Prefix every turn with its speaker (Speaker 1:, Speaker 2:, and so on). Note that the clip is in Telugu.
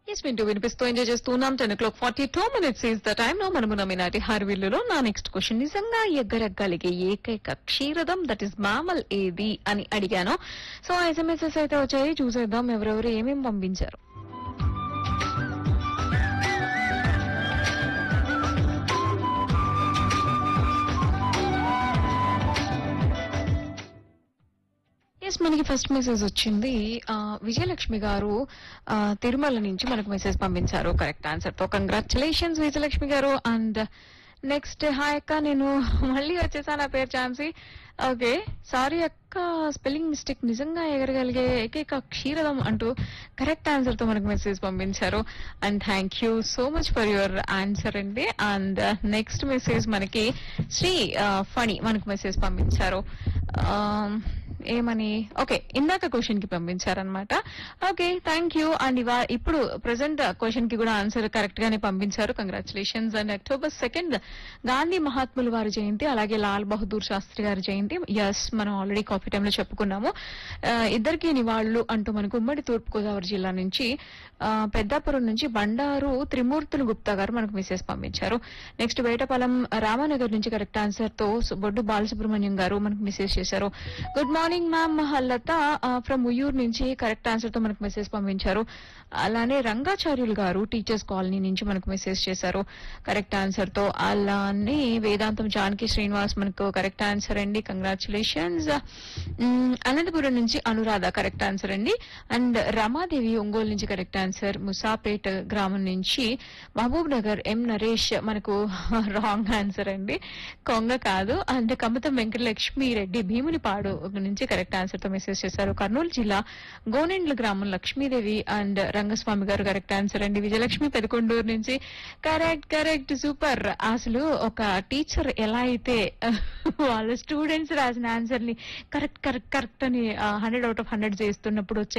Speaker 1: ఎస్ వింటూ వినిపిస్తూ ఎంజాయ్ చేస్తున్నాం ten o'clock forty two minutes is the time లో మనము నమ్మినాటి హార్విల్లులో నా నెక్స్ట్ క్వశ్చన్ నిజంగా ఎగ్గరగ్గలిగే ఏకైక క్షీరదం దట్ ఇస్ మామల్ ఏది అని అడిగాను సో ఎస్ఎంఎస్ఎస్ అయితే వచ్చాయి చూసేద్దాం ఎవరెవరు ఏమేమి పంపించారు ఎస్ మనకి ఫస్ట్ మెసేజ్ వచ్చింది ఆ, విజయలక్ష్మి గారు ఆ, తిరుమల నుంచి మనకు మెసేజ్ పంపించారు కరెక్ట్ ఆన్సర్ తో కంగ్రాచులేషన్స్ విజయలక్ష్మి గారు అండ్ నెక్స్ట్ హాయ్ అక్క నేను మళ్ళీ వచ్చేసా నా పేరు ఛాన్సీ ఓకే సారీ అక్క స్పెల్లింగ్ మిస్టేక్ నిజంగా ఎగరగలిగే ఏకైక క్షీరదం అంటూ కరెక్ట్ ఆన్సర్ తో మనకు మెసేజ్ పంపించారు and thank you so much for your answer అండి అండ్ నెక్స్ట్ మెసేజ్ మనకి శ్రీ ఫణి మనకు మెసేజ్ పంపించారు ఆ, ఏమని ఓకే ఇందాక క్వశ్చన్ కి పంపించారనమాట ఓకే థ్యాంక్ యూ అండ్ ఇవా ఇప్పుడు ప్రెసెంట్ క్వశ్చన్ కి కూడా ఆన్సర్ కరెక్ట్ గానే పంపించారు congratulations and October second Gandhi మహాత్ములు వారి జయంతి అలాగే లాల్ బహదూర్ శాస్త్రి గారి జయంతి ఎస్ మనం ఆల్రెడీ కాఫీ టైంలో చెప్పుకున్నాము ఆ, ఇద్దరికి నివాళులు అంటూ మనకు ఉమ్మడి తూర్పుగోదావరి జిల్లా నుంచి ఆ, పెద్దాపురం నుంచి బండారు త్రిమూర్తులు గుప్తా గారు మనకు మెసేజ్ పంపించారు నెక్స్ట్ వేటపాలెం రామానగర్ నుంచి కరెక్ట్ ఆన్సర్ తో బొడ్డు బాలసుబ్రహ్మణ్యం గారు మనకు మెసేజ్ చేశారు good morning ma'am Latha from Uyyuru నుంచి కరెక్ట్ ఆన్సర్ తో మనకు మెసేజ్ పంపించారు అలానే రంగాచార్యులు గారు టీచర్స్ కాలనీ నుంచి మనకు మెసేజ్ చేశారు కరెక్ట్ ఆన్సర్ తో అలానే వేదాంతం జానకి శ్రీనివాస్ మనకు కరెక్ట్ ఆన్సర్ అండి కంగ్రాచులేషన్స్ అనంతపురం నుంచి అనురాధ కరెక్ట్ ఆన్సర్ అండి అండ్ రమాదేవి ఒంగోలు నుంచి కరెక్ట్ ఆన్సర్ ముసాపేట్ గ్రామం నుంచి మహబూబ్ నగర్ ఎం నరేష్ మనకు రాంగ్ ఆన్సర్ అండి కొంగ కాదు అండ్ కమతం వెంకటలక్ష్మి రెడ్డి భీమునిపాడు నుంచి కరెక్ట్ ఆన్సర్ తో మెసేజ్ చేశారు కర్నూలు జిల్లా గోనెండ్ల గ్రామం లక్ష్మీదేవి అండ్ రంగస్వామి గారు కరెక్ట్ ఆన్సర్ అండి విజయలక్ష్మి పెదకొండూరు నుంచి కరెక్ట్ కరెక్ట్ సూపర్ అసలు ఒక టీచర్ ఎలా అయితే వాళ్ళ స్టూడెంట్స్ రాసిన ఆన్సర్ ని కరెక్ట్ కరెక్ట్ కరెక్ట్ అని హండ్రెడ్ అవుట్ ఆఫ్ హండ్రెడ్ చేస్తున్నప్పుడు వచ్చే